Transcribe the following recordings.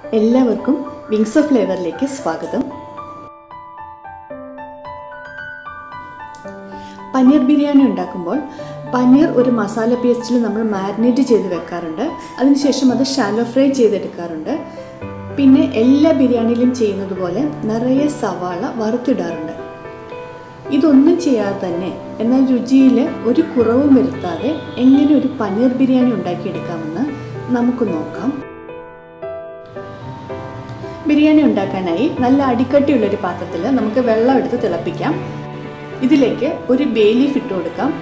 എല്ലാവർക്കും wings of ഫ്ലേവറിലേക്ക് സ്വാഗതം പനീർ ബിരിയാണി ഉണ്ടാക്കുമ്പോൾ പനീർ ഒരു മസാല പേസ്റ്റിൽ നമ്മൾ മാരിനേറ്റ് ചെയ്ത് വെക്കാറുണ്ട് അതിനുശേഷം അത് ഷാലോ ഫ്രൈ ചെയ്തെടുക്കാറുണ്ട് പിന്നെ എല്ലാ ബിരിയാണിയിലും ചെയ്യുന്നത് പോലെ നിറയെ സവാള വറുത്തിടാറുണ്ട് ഇതൊന്നും ചെയ്യാതെ തന്നെ എന്നാൽ രുചിയിൽ ഒരു കുറവും വരുത്താതെ എങ്ങനെ ഒരു പനീർ ബിരിയാണി ഉണ്ടാക്കിയെടുക്കാമെന്ന് നമുക്ക് നോക്കാം ബിരിയാണി ഉണ്ടാക്കാനായി നല്ല അടിക്കട്ടിയുള്ളൊരു പാത്രത്തിൽ നമുക്ക് വെള്ളം എടുത്ത് തിളപ്പിക്കാം ഇതിലേക്ക് ഒരു ബേ ലീഫ് ഇട്ട് കൊടുക്കാം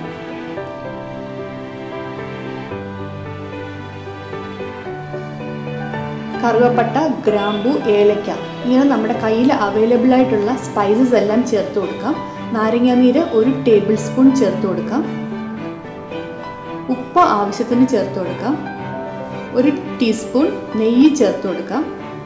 കറുവപ്പട്ട ഗ്രാമ്പു ഏലക്ക ഇങ്ങനെ നമ്മുടെ കയ്യിൽ അവൈലബിൾ ആയിട്ടുള്ള സ്പൈസസ് എല്ലാം ചേർത്ത് കൊടുക്കാം നാരങ്ങാനീര് ഒരു ടേബിൾ സ്പൂൺ ചേർത്ത് കൊടുക്കാം ഉപ്പ് ആവശ്യത്തിന് ചേർത്ത് കൊടുക്കാം ഒരു ടീസ്പൂൺ നെയ്യ് ചേർത്ത് കൊടുക്കാം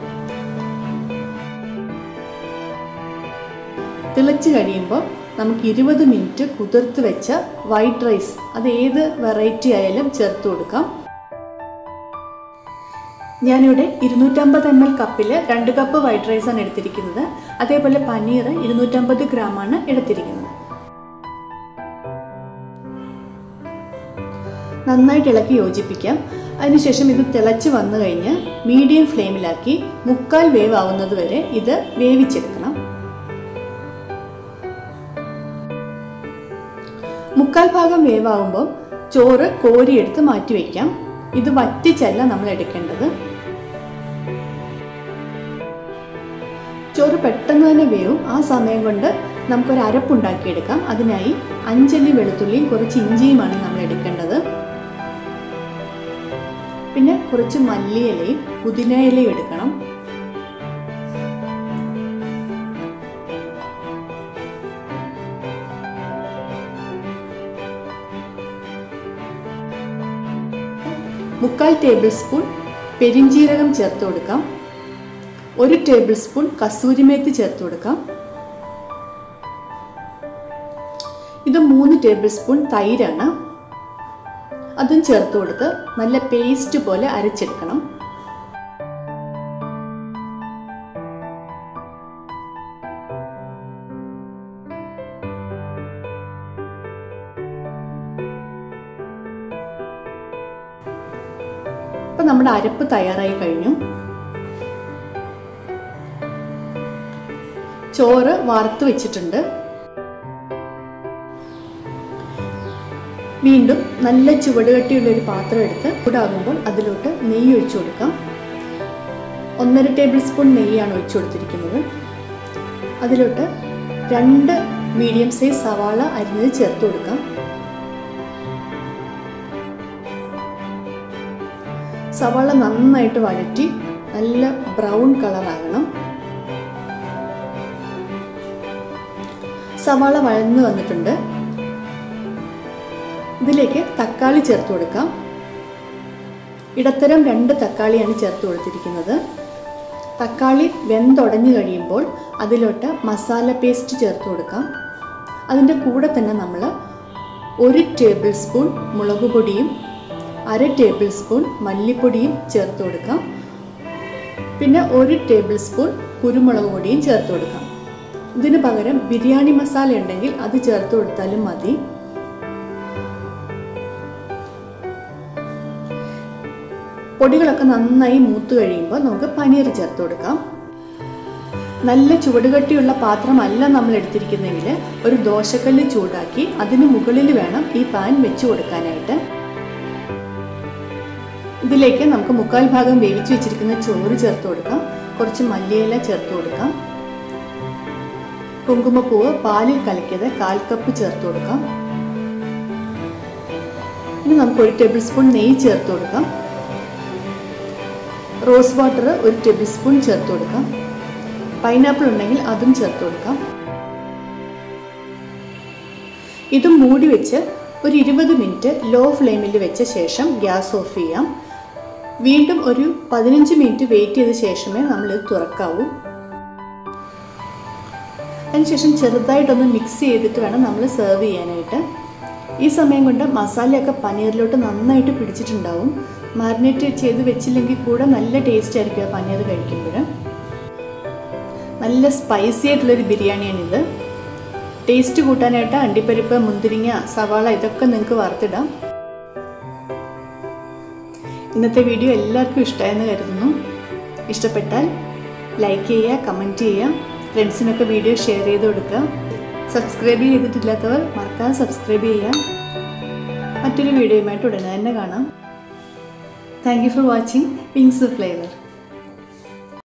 തിളച്ച് കഴിയുമ്പോൾ നമുക്ക് ഇരുപത് മിനിറ്റ് കുതിർത്ത് വെച്ച വൈറ്റ് റൈസ് അത് ഏത് വെറൈറ്റി ആയാലും ചേർത്ത് കൊടുക്കാം ഞാനിവിടെ ഇരുന്നൂറ്റമ്പത് എം എൽ കപ്പിൽ രണ്ട് കപ്പ് വൈറ്റ് റൈസാണ് എടുത്തിരിക്കുന്നത് അതേപോലെ പനീർ ഇരുന്നൂറ്റമ്പത് ഗ്രാമാണ് എടുത്തിരിക്കുന്നത് നന്നായിട്ട് ഇളക്കി യോജിപ്പിക്കാം അതിനുശേഷം ഇത് തിളച്ച് വന്നു കഴിഞ്ഞ് മീഡിയം ഫ്ലെയിമിലാക്കി മുക്കാൽ വേവ് ആവുന്നത് വരെ ഇത് വേവിച്ചെടുക്കണം മുക്കാൽ ഭാഗം വേവാകുമ്പോൾ ചോറ് കോരിയെടുത്ത് മാറ്റി വയ്ക്കാം ഇത് വറ്റിച്ചല്ല നമ്മൾ എടുക്കേണ്ടത് ചോറ് പെട്ടെന്ന് തന്നെ വേവും ആ സമയം കൊണ്ട് നമുക്കൊരു അരപ്പുണ്ടാക്കിയെടുക്കാം അതിനായി അഞ്ചല്ലി വെളുത്തുള്ളിയും കുറച്ച് ഇഞ്ചിയുമാണ് നമ്മൾ എടുക്കേണ്ടത് പിന്നെ കുറച്ച് മല്ലിയിലയും പുതിനയിലയും എടുക്കണം മുക്കാൽ ടേബിൾ സ്പൂൺ പെരിഞ്ജീരകം ചേർത്ത് കൊടുക്കാം ഒരു ടേബിൾ സ്പൂൺ കസൂരിമേത്തി ചേർത്ത് കൊടുക്കാം ഇത് മൂന്ന് ടേബിൾ സ്പൂൺ തൈരാണ് അതും ചേർത്ത് കൊടുത്ത് നല്ല പേസ്റ്റ് പോലെ അരച്ചെടുക്കണം ഇപ്പം നമ്മുടെ അരപ്പ് തയ്യാറായി കഴിഞ്ഞു ചോറ് വറുത്ത് വെച്ചിട്ടുണ്ട് വീണ്ടും നല്ല ചുവടുകട്ടിയുള്ള ഒരു പാത്രം എടുത്ത് ചൂടാകുമ്പോൾ അതിലോട്ട് നെയ്യ് ഒഴിച്ചു കൊടുക്കാം ഒന്നര ടേബിൾ സ്പൂൺ നെയ്യാണ് ഒഴിച്ചു കൊടുത്തിരിക്കുന്നത് അതിലോട്ട് രണ്ട് മീഡിയം സൈസ് സവാള അരിഞ്ഞത് ചേർത്ത് കൊടുക്കാം സവാള നന്നായിട്ട് വഴറ്റി നല്ല ബ്രൗൺ കളറാകണം സവാള വഴന്നു വന്നിട്ടുണ്ട് ഇതിലേക്ക് തക്കാളി ചേർത്ത് കൊടുക്കാം ഇടത്തരം രണ്ട് തക്കാളിയാണ് ചേർത്ത് കൊടുത്തിരിക്കുന്നത് തക്കാളി വെന്തുടഞ്ഞു കഴിയുമ്പോൾ അതിലോട്ട് മസാല പേസ്റ്റ് ചേർത്ത് കൊടുക്കാം അതിൻ്റെ കൂടെ തന്നെ നമ്മൾ ഒരു ടേബിൾ സ്പൂൺ മുളക് പൊടിയും അര ടേബിൾ സ്പൂൺ മല്ലിപ്പൊടിയും ചേർത്ത് കൊടുക്കാം പിന്നെ ഒരു ടേബിൾ സ്പൂൺ കുരുമുളക് പൊടിയും ചേർത്ത് കൊടുക്കാം ഇതിന് പകരം ബിരിയാണി മസാല ഉണ്ടെങ്കിൽ അത് ചേർത്ത് കൊടുത്താലും മതി പൊടികളൊക്കെ നന്നായി മൂത്ത് കഴിയുമ്പോൾ നമുക്ക് പനീർ ചേർത്ത് കൊടുക്കാം നല്ല ചുവടുകട്ടിയുള്ള പാത്രമല്ല നമ്മൾ എടുത്തിരിക്കുന്നെങ്കിൽ ഒരു ദോശക്കല്ല് ചൂടാക്കി അതിന് മുകളിൽ വേണം ഈ പാൻ വെച്ച് കൊടുക്കാനായിട്ട് ഇതിലേക്ക് നമുക്ക് മുക്കാൽ ഭാഗം വേവിച്ച് വെച്ചിരിക്കുന്ന ചോറ് ചേർത്ത് കൊടുക്കാം കുറച്ച് മല്ലിയില ചേർത്ത് കൊടുക്കാം കുങ്കുമപ്പൂവ് പാലിൽ കലക്കിയത് കാൽ കപ്പ് ചേർത്ത് കൊടുക്കാം ഇനി നമുക്ക് ഒരു ടേബിൾ സ്പൂൺ നെയ്യ് ചേർത്ത് കൊടുക്കാം റോസ് വാട്ടർ ഒരു ടേബിൾ സ്പൂൺ ചേർത്ത് കൊടുക്കാം പൈനാപ്പിൾ ഉണ്ടെങ്കിൽ അതും ചേർത്ത് കൊടുക്കാം ഇത് മൂടി വെച്ച് ഒരു ഇരുപത് മിനിറ്റ് ലോ ഫ്ലെയിമിൽ വെച്ച ശേഷം ഗ്യാസ് ഓഫ് ചെയ്യാം വീണ്ടും ഒരു പതിനഞ്ച് മിനിറ്റ് വെയിറ്റ് ചെയ്ത ശേഷമേ നമ്മൾ ഇത് തുറക്കാവൂ അതിനുശേഷം ചെറുതായിട്ടൊന്ന് മിക്സ് ചെയ്തിട്ട് വേണം നമ്മൾ സെർവ് ചെയ്യാനായിട്ട് ഈ സമയം കൊണ്ട് മസാലയൊക്കെ പനീറിലോട്ട് നന്നായിട്ട് പിടിച്ചിട്ടുണ്ടാവും മാരിനേറ്റ് ചെയ്ത് വെച്ചില്ലെങ്കിൽ കൂടെ നല്ല ടേസ്റ്റ് ആയിരിക്കും ആ പനീർ കഴിക്കുമ്പോൾ നല്ല സ്പൈസി ആയിട്ടുള്ളൊരു ബിരിയാണിയാണിത് ടേസ്റ്റ് കൂട്ടാനായിട്ട് അണ്ടിപ്പരിപ്പ് മുന്തിരിങ്ങ സവാള ഇതൊക്കെ നിങ്ങൾക്ക് വറുത്തിടാം ഇന്നത്തെ വീഡിയോ എല്ലാവർക്കും ഇഷ്ടമായെന്ന് കരുതുന്നു ഇഷ്ടപ്പെട്ടാൽ ലൈക്ക് ചെയ്യുക കമൻറ്റ് ചെയ്യുക ഫ്രണ്ട്സിനൊക്കെ വീഡിയോ ഷെയർ ചെയ്ത് കൊടുക്കുക സബ്സ്ക്രൈബ് ചെയ്തിട്ടില്ലാത്തവർ മറക്കാതെ സബ്സ്ക്രൈബ് ചെയ്യുക മറ്റൊരു വീഡിയോയുമായിട്ട് ഉടനെ തന്നെ കാണാം thank you for watching wings flavour